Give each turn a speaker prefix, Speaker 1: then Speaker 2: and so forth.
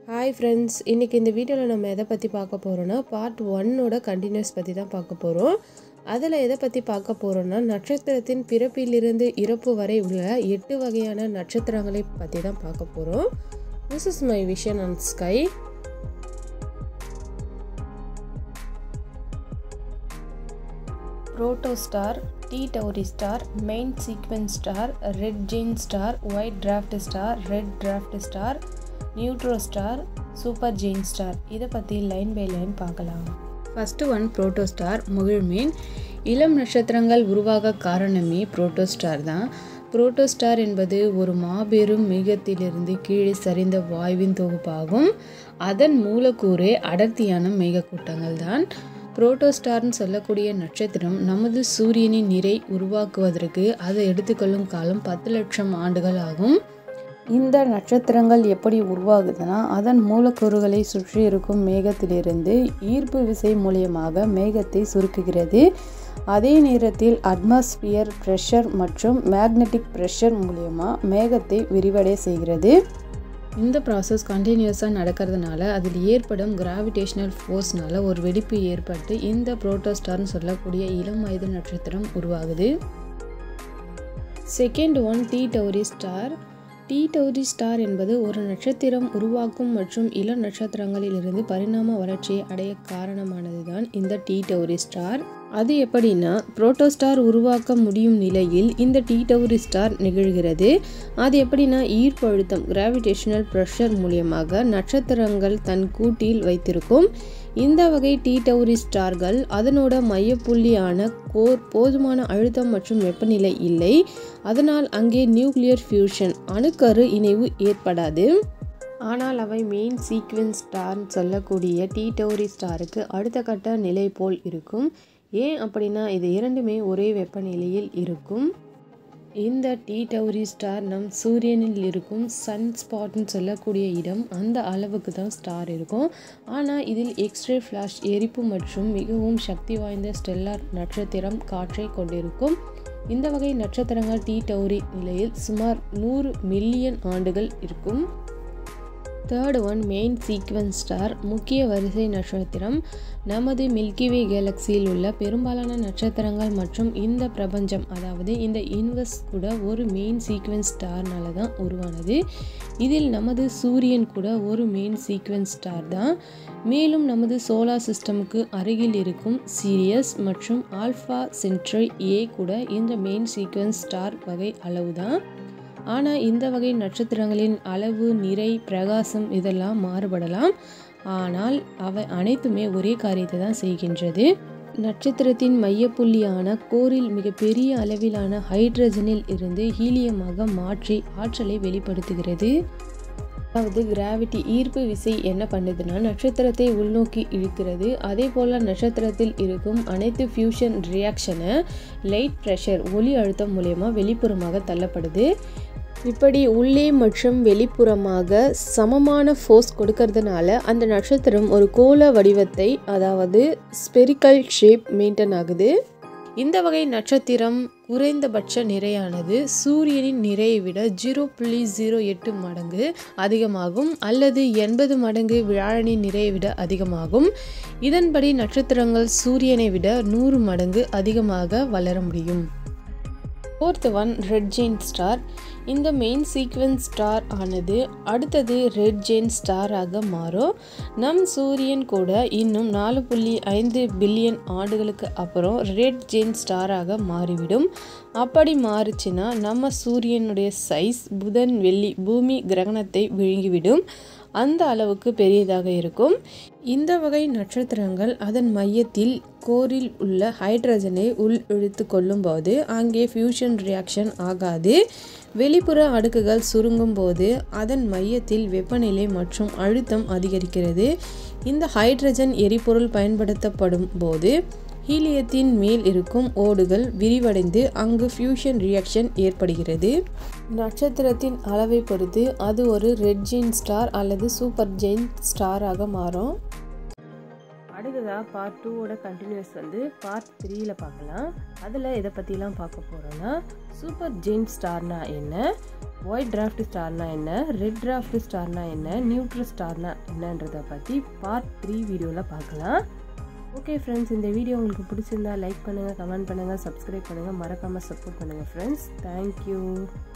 Speaker 1: hi friends இன்றைக்கி இந்த வீடியோவில் நம்ம எதை பற்றி பார்க்க போகிறோன்னா பார்ட் ஒன்னோட கண்டினியூஸ் பற்றி தான் பார்க்க போகிறோம் அதில் எதை பற்றி பார்க்க போகிறோன்னா நட்சத்திரத்தின் பிறப்பிலிருந்து இறப்பு வரை உள்ள எட்டு வகையான நட்சத்திரங்களை பற்றி தான் பார்க்க போகிறோம் this is my vision and sky protostar T Tauri star main sequence star red giant star white dwarf star red dwarf star neutron star super giant star இதை பற்றி லைன் பை லைன் பார்க்கலாம் ஃபஸ்ட்டு ஒன் புரோட்டோஸ்டார் முகிழ்மீன் இளம் நட்சத்திரங்கள் உருவாக காரணமே புரோட்டோஸ்டார் தான் புரோட்டோஸ்டார் என்பது ஒரு மாபெரும் மேகத்திலிருந்து கீழே சரிந்த வாயுவின் தொகுப்பாகும் அதன் மூலக்கூறே அடர்த்தியான மேகக்கூட்டங்கள் தான் புரோட்டோஸ்டார்னு சொல்லக்கூடிய நட்சத்திரம் நமது சூரியனின் நிறை உருவாக்குவதற்கு அதை எடுத்துக்கொள்ளும் காலம் பத்து லட்சம் ஆண்டுகள் ஆகும் இந்த நட்சத்திரங்கள் எப்படி உருவாகுதுன்னா அதன் மூலக்கூறுகளை சுற்றி இருக்கும் மேகத்திலிருந்து ஈர்ப்பு விசை மூலியமாக மேகத்தை சுருக்குகிறது அதே நேரத்தில் அட்மாஸ்பியர் ப்ரெஷர் மற்றும் மேக்னெட்டிக் ப்ரெஷர் மூலியமாக மேகத்தை விரிவடை செய்கிறது இந்த ப்ராசஸ் கண்டினியூஸாக நடக்கிறதுனால அதில் ஏற்படும் கிராவிடேஷனல் ஃபோர்ஸ்னால ஒரு வெடிப்பு ஏற்பட்டு இந்த புரோட்டோஸ்டார்னு சொல்லக்கூடிய இளம் வயது நட்சத்திரம் உருவாகுது second one T Tauri star T Tauri star என்பது ஒரு நட்சத்திரம் உருவாக்கும் மற்றும் இளம் நட்சத்திரங்களிலிருந்து பரிணாம வளர்ச்சியை அடைய காரணமானது தான் இந்த டி டவுரி ஸ்டார் அது எப்படின்னா புரோட்டோஸ்டார் உருவாக்க முடியும் நிலையில் இந்த டி டவுரி ஸ்டார் நிகழ்கிறது அது எப்படின்னா ஈர்ப்பு அழுத்தம் கிராவிடேஷனல் ப்ரெஷர் மூலியமாக நட்சத்திரங்கள் தன் கூட்டில் வைத்திருக்கும் இந்த வகை டி டவுரி ஸ்டார்கள் அதனோட மையப்புள்ளியான கோர் போதுமான அழுத்தம் மற்றும் வெப்பநிலை இல்லை அதனால் அங்கே நியூக்ளியர் ஃபியூஷன் அணுக்கரு இணைவு ஏற்படாது ஆனால் அவை மெயின் சீக்வென்ஸ் ஸ்டார்னு சொல்லக்கூடிய டி டவுரி ஸ்டாருக்கு அடுத்த கட்ட நிலை போல் இருக்கும் ஏன் அப்படின்னா இது இரண்டுமே ஒரே வெப்பநிலையில் இருக்கும் இந்த டி டவுரி ஸ்டார் நம் சூரியனில் இருக்கும் சன் ஸ்பாட்னு சொல்லக்கூடிய இடம் அந்த அளவுக்கு தான் ஸ்டார் இருக்கும் ஆனால் இதில் எக்ஸ்ரே ஃப்ளாஷ் எரிப்பு மற்றும் மிகவும் சக்தி வாய்ந்த ஸ்டெல்லார் நட்சத்திரம் காற்றை கொண்டிருக்கும் இந்த வகை நட்சத்திரங்கள் டி டவுரி நிலையில் சுமார் நூறு மில்லியன் ஆண்டுகள் இருக்கும் third one main sequence star முக்கிய வரிசை நட்சத்திரம் நமது மில்கிவே கேலக்சியில் உள்ள பெரும்பாலான நட்சத்திரங்கள் மற்றும் இந்த பிரபஞ்சம் அதாவது இந்த யூனிவர்ஸ் கூட ஒரு மெயின் சீக்வன்ஸ் ஸ்டார்னால தான் உருவானது இதில் நமது சூரியன் கூட ஒரு மெயின் சீக்வன்ஸ் ஸ்டார் தான் மேலும் நமது சோலார் சிஸ்டமுக்கு அருகில் இருக்கும் சீரியஸ் மற்றும் ஆல்ஃபா சென்ட்ரை ஏ கூட இந்த மெயின் சீக்வன்ஸ் ஸ்டார் வகை அளவு தான் ஆனால் இந்த வகை நட்சத்திரங்களின் அளவு நிறை பிரகாசம் இதெல்லாம் மாறுபடலாம் ஆனால் அவை அனைத்துமே ஒரே காரியத்தை தான் செய்கின்றது நட்சத்திரத்தின் மையப்புள்ளியான கோரில் மிகப்பெரிய அளவிலான ஹைட்ரஜனில் இருந்து ஹீலியமாக மாற்றி ஆற்றலை வெளிப்படுத்துகிறது அதாவது கிராவிட்டி ஈர்ப்பு விசை என்ன பண்ணுதுன்னா நட்சத்திரத்தை உள்நோக்கி இழுக்கிறது அதே போல் நட்சத்திரத்தில் இருக்கும் அனைத்து ஃபியூஷன் ரியாக்ஷனை லைட் ப்ரெஷர் ஒளி அழுத்தம் மூலயமா வெளிப்புறமாக தள்ளப்படுது இப்படி உள்ளே மற்றும் வெளிப்புறமாக சமமான ஃபோர்ஸ் கொடுக்கறதுனால அந்த நட்சத்திரம் ஒரு கோல வடிவத்தை அதாவது ஸ்பெரிக்கல் ஷேப் மெயின்டைன் ஆகுது இந்த வகை நட்சத்திரம் குறைந்தபட்ச நிறையானது சூரியனின் நிறையை விட ஜீரோ புள்ளி ஜீரோ எட்டு மடங்கு அதிகமாகும் அல்லது எண்பது மடங்கு வியாழனின் நிறையை விட அதிகமாகும் இதன்படி நட்சத்திரங்கள் சூரியனை விட நூறு மடங்கு அதிகமாக வளர முடியும் fourth one red giant star இந்த மெயின் சீக்வன்ஸ் ஸ்டார் ஆனது அடுத்தது ரெட் ஜெயின் ஸ்டாராக மாறும் நம் சூரியன் கூட இன்னும் நாலு புள்ளி ஐந்து பில்லியன் ஆண்டுகளுக்கு அப்புறம் ரெட் ஜெயின் ஸ்டாராக மாறிவிடும் அப்படி மாறுச்சுன்னா நம்ம சூரியனுடைய சைஸ் புதன் வெள்ளி பூமி கிரகணத்தை விழுங்கிவிடும் அந்த அளவுக்கு பெரியதாக இருக்கும் இந்த வகை நட்சத்திரங்கள் அதன் மையத்தில் கோரில் உள்ள ஹைட்ரஜனை உள் இழுத்து கொள்ளும்போது அங்கே ஃபியூஷன் ரியாக்ஷன் ஆகாது வெளிப்புற அடுக்குகள் சுருங்கும் போது அதன் மையத்தில் வெப்பநிலை மற்றும் அழுத்தம் அதிகரிக்கிறது இந்த ஹைட்ரஜன் எரிபொருள் பயன்படுத்தப்படும் போது ஹீலியத்தின் மேல் இருக்கும் ஓடுகள் விரிவடைந்து அங்கு ஃபியூஷன் ரியாக்ஷன் ஏற்படுகிறது நட்சத்திரத்தின் அளவை பொறுத்து அது ஒரு ரெட் ஜெயின் ஸ்டார் அல்லது சூப்பர் ஜெயின் ஸ்டாராக மாறும் அடுத்தது அடுத்ததாக பார்ட் டூவோட கண்டினியூஸ் வந்து பார்ட் த்ரீயில் பார்க்கலாம் அதில் இதை பற்றிலாம் பார்க்க போகிறோன்னா சூப்பர் ஜெயின் ஸ்டார்னா என்ன ஒயிட் டிராஃப்ட் ஸ்டார்னா என்ன ரெட் டிராஃப்ட் ஸ்டார்னா என்ன நியூட்ரல் ஸ்டார்னா என்னன்றதை பற்றி பார்ட் த்ரீ வீடியோவில் பார்க்கலாம் ஓகே ஃப்ரெண்ட்ஸ் இந்த வீடியோ உங்களுக்கு பிடிச்சிருந்தா லைக் பண்ணுங்கள் கமெண்ட் பண்ணுங்கள் சப்ஸ்கிரைப் பண்ணுங்கள் மறக்காமல் சப்போர்ட் பண்ணுங்கள் ஃப்ரெண்ட்ஸ் தேங்க்யூ